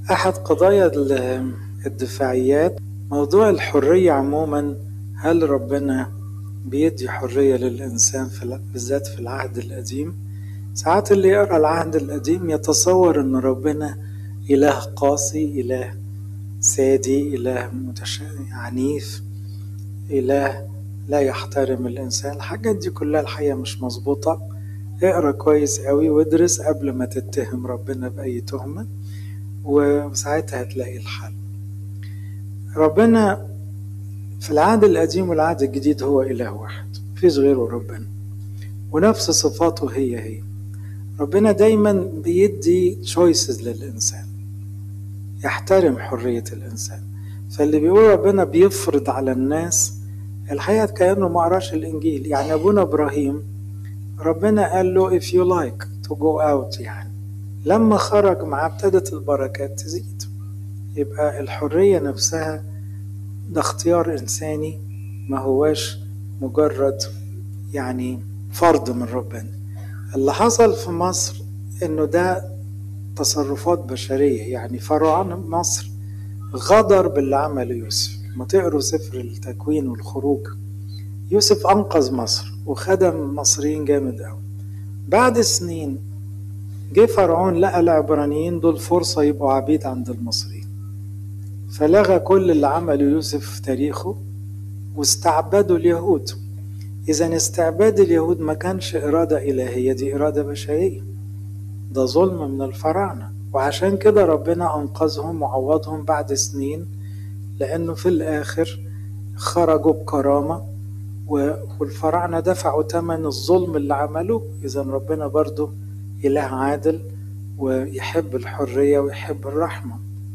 أحد قضايا الدفاعيات موضوع الحرية عموما هل ربنا بيدي حرية للإنسان في بالذات في العهد القديم ساعات اللي يقرأ العهد القديم يتصور أن ربنا إله قاسي إله سادي إله متش... عنيف إله لا يحترم الإنسان الحاجات دي كلها الحقيقة مش مظبوطة اقرا كويس قوي وادرس قبل ما تتهم ربنا بأي تهمة وساعتها هتلاقي الحل ربنا في العهد القديم والعهد الجديد هو إله واحد مفيش غيره ربنا ونفس صفاته هي هي ربنا دايما بيدي تشويسز للإنسان يحترم حرية الإنسان فاللي بيقول ربنا بيفرض على الناس الحقيقة كأنه ما قراش الإنجيل يعني أبونا إبراهيم ربنا قال له if you like to go out يعني لما خرج معاه ابتدت البركات تزيد يبقى الحرية نفسها ده اختيار إنساني ما هواش مجرد يعني فرض من ربنا اللي حصل في مصر إنه ده تصرفات بشرية يعني فرعون مصر غدر باللي عمله يوسف ما تقروا سفر التكوين والخروج يوسف أنقذ مصر وخدم المصريين جامد أوي بعد سنين جه فرعون لقى العبرانيين دول فرصة يبقوا عبيد عند المصريين فلغى كل اللي عمله يوسف في تاريخه واستعبدوا اليهود إذا استعباد اليهود ما كانش إرادة إلهية دي إرادة بشرية ده ظلم من الفراعنة وعشان كده ربنا أنقذهم وعوضهم بعد سنين لأنه في الآخر خرجوا بكرامة والفراعنة دفعوا ثمن الظلم اللي عملوه إذا ربنا برضه إله عادل ويحب الحرية ويحب الرحمة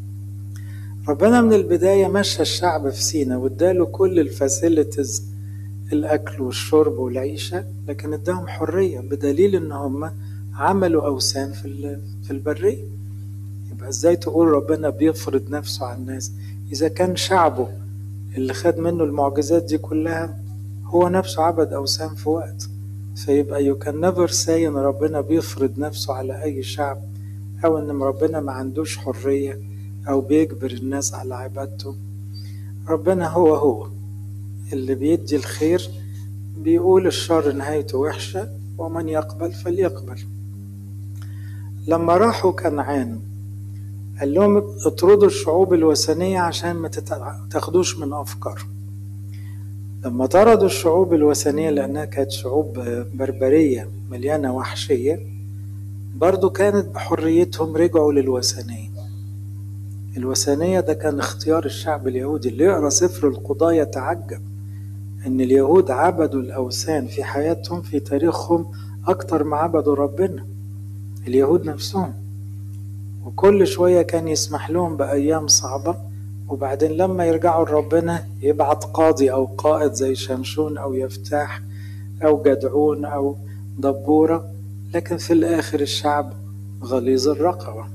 ربنا من البداية مشى الشعب في سينا واداله كل الفاسيلتيز الأكل والشرب والعيشة لكن اداهم حرية بدليل إن هم عملوا أوثان في في البرية يبقى إزاي تقول ربنا بيفرض نفسه على الناس إذا كان شعبه اللي خد منه المعجزات دي كلها هو نفسه عبد أوثان في وقت فيبقى you can never say إن ربنا بيفرض نفسه على أي شعب أو إن ربنا ما عندوش حرية أو بيجبر الناس على عبادته ربنا هو هو اللي بيدي الخير بيقول الشر نهايته وحشة ومن يقبل فليقبل لما راحوا كنعان قال لهم اطردوا الشعوب الوثنية عشان ما تاخدوش من أفكارهم لما طردوا الشعوب الوثنية لأنها كانت شعوب بربرية مليانة وحشية برضو كانت بحريتهم رجعوا للوثنية الوثنية ده كان اختيار الشعب اليهودي اللي يقرأ سفر القضاء يتعجب ان اليهود عبدوا الأوثان في حياتهم في تاريخهم أكتر ما عبدوا ربنا اليهود نفسهم وكل شوية كان يسمح لهم بأيام صعبة وبعدين لما يرجعوا لربنا يبعت قاضي أو قائد زي شمشون أو يفتاح أو جدعون أو دبورة لكن في الآخر الشعب غليظ الرقبة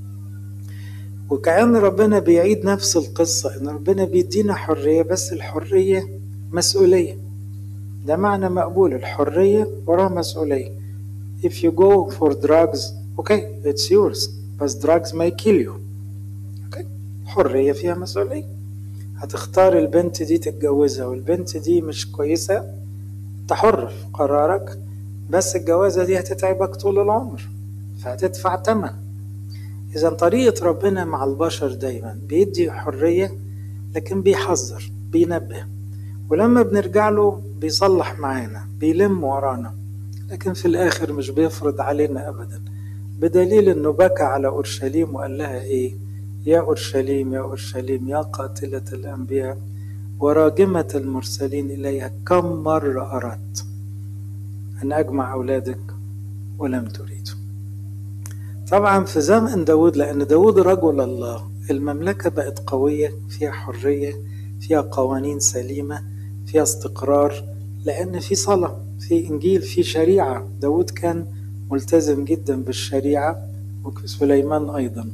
وكأن ربنا بيعيد نفس القصة إن ربنا بيدينا حرية بس الحرية مسؤولية ده معنى مقبول الحرية وراها مسؤولية if you go for drugs okay it's yours بس drugs may kill you okay حرية فيها مسؤولية هتختار البنت دي تتجوزها والبنت دي مش كويسة انت حر في قرارك بس الجوازة دي هتتعبك طول العمر فهتدفع تمن إذا طريقة ربنا مع البشر دايما بيدي حرية لكن بيحذر بينبه ولما بنرجع له بيصلح معانا بيلم ورانا لكن في الآخر مش بيفرض علينا أبدا بدليل إنه بكى على أورشليم وقال لها إيه يا أورشليم يا أورشليم يا قاتلة الأنبياء وراجمة المرسلين إليها كم مرة أردت أن أجمع أولادك ولم تريدوا طبعا في زمن داود لأن داود رجل الله المملكة بقت قوية فيها حرية فيها قوانين سليمة فيها استقرار لأن في صلاة في إنجيل في شريعة داود كان ملتزم جدا بالشريعة وسليمان أيضا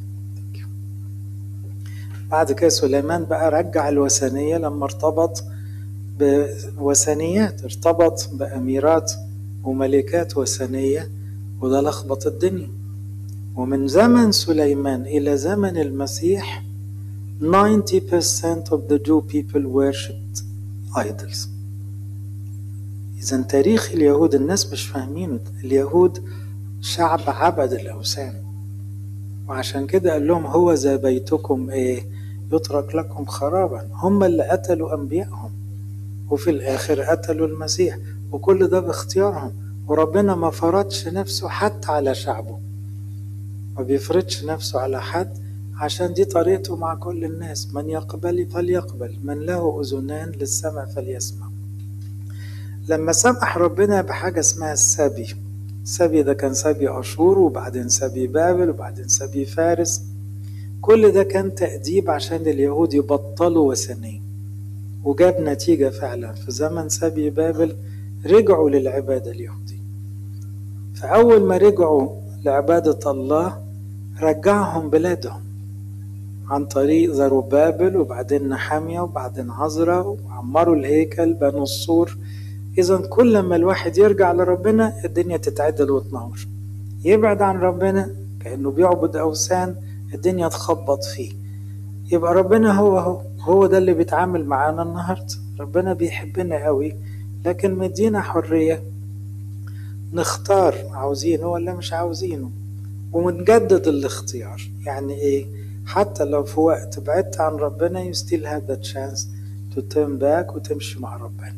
بعد كده سليمان بقى رجع الوثنية لما ارتبط بوثنيات ارتبط بأميرات وملكات وثنية وده لخبط الدنيا ومن زمن سليمان إلى زمن المسيح 90% of the Jew people worshipped idols إذا تاريخ اليهود الناس مش فاهمينه اليهود شعب عبد الأوثان وعشان كده قال لهم هو ذا بيتكم إيه يترك لكم خرابا هم اللي قتلوا أنبيائهم وفي الآخر قتلوا المسيح وكل ده باختيارهم وربنا ما فرضش نفسه حتى على شعبه ما بيفرضش نفسه على حد عشان دي طريقته مع كل الناس من يقبل فليقبل من له أذنان للسمع فليسمع لما سمح ربنا بحاجة اسمها السبي السبي ده كان سبي أشور وبعدين سبي بابل وبعدين سبي فارس كل ده كان تأديب عشان اليهود يبطلوا وثنية وجاب نتيجة فعلا في زمن سبي بابل رجعوا للعبادة اليهودية فأول ما رجعوا لعبادة الله رجعهم بلادهم عن طريق زروبابل وبعدين نحامية وبعدين عزرا وعمروا الهيكل بنوا السور إذا كل ما الواحد يرجع لربنا الدنيا تتعدل وتنور يبعد عن ربنا كأنه بيعبد أوثان الدنيا تخبط فيه يبقى ربنا هو هو هو ده اللي بيتعامل معانا النهاردة ربنا بيحبنا قوي لكن مدينا حرية نختار عاوزينه ولا مش عاوزينه ونجدد الاختيار يعني ايه حتى لو في وقت بعدت عن ربنا you still have the chance to turn back وتمشي مع ربنا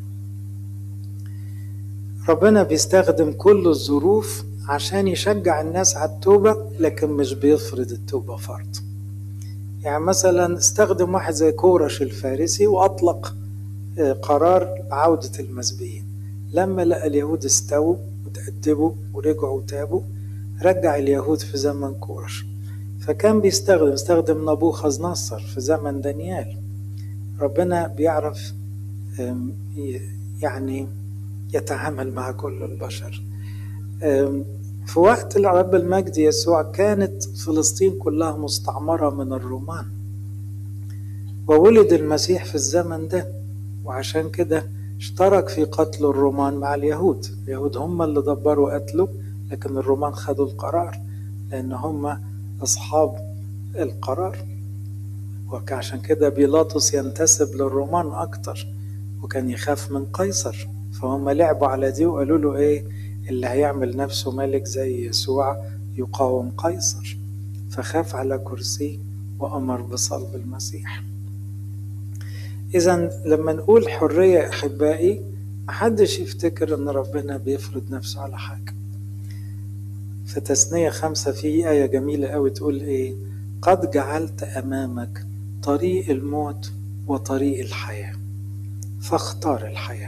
ربنا بيستخدم كل الظروف عشان يشجع الناس على التوبة لكن مش بيفرض التوبة فرض يعني مثلا استخدم واحد زي كورش الفارسي وأطلق قرار بعودة المسبيين لما لقى اليهود استووا وتأدبوا ورجعوا وتابوا رجع اليهود في زمن كورش فكان بيستخدم استخدم نبوخذ نصر في زمن دانيال ربنا بيعرف يعني يتعامل مع كل البشر في وقت الرب المجد يسوع كانت فلسطين كلها مستعمرة من الرومان وولد المسيح في الزمن ده وعشان كده اشترك في قتل الرومان مع اليهود اليهود هم اللي دبروا قتله لكن الرومان خدوا القرار لأن هم أصحاب القرار وعشان كده بيلاطس ينتسب للرومان أكتر وكان يخاف من قيصر فهم لعبوا على دي وقالوا له إيه اللي هيعمل نفسه ملك زي يسوع يقاوم قيصر فخاف على كرسيه وأمر بصلب المسيح إذا لما نقول حرية أحبائي محدش يفتكر إن ربنا بيفرض نفسه على حاجة في تثنية خمسة في آية جميلة أوي تقول إيه قد جعلت أمامك طريق الموت وطريق الحياة فاختار الحياة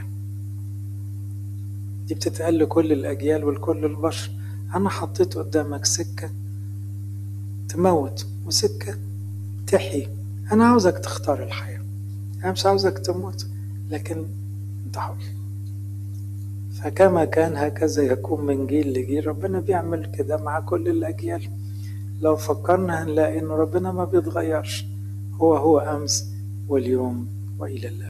دي بتتقال لكل الأجيال ولكل البشر أنا حطيت قدامك سكة تموت وسكة تحيي أنا عاوزك تختار الحياة أنا مش عاوزك تموت لكن أنت حر فكما كان هكذا يكون من جيل لجيل ربنا بيعمل كده مع كل الأجيال لو فكرنا هنلاقي إن ربنا ما بيتغيرش هو هو أمس واليوم وإلى الأبد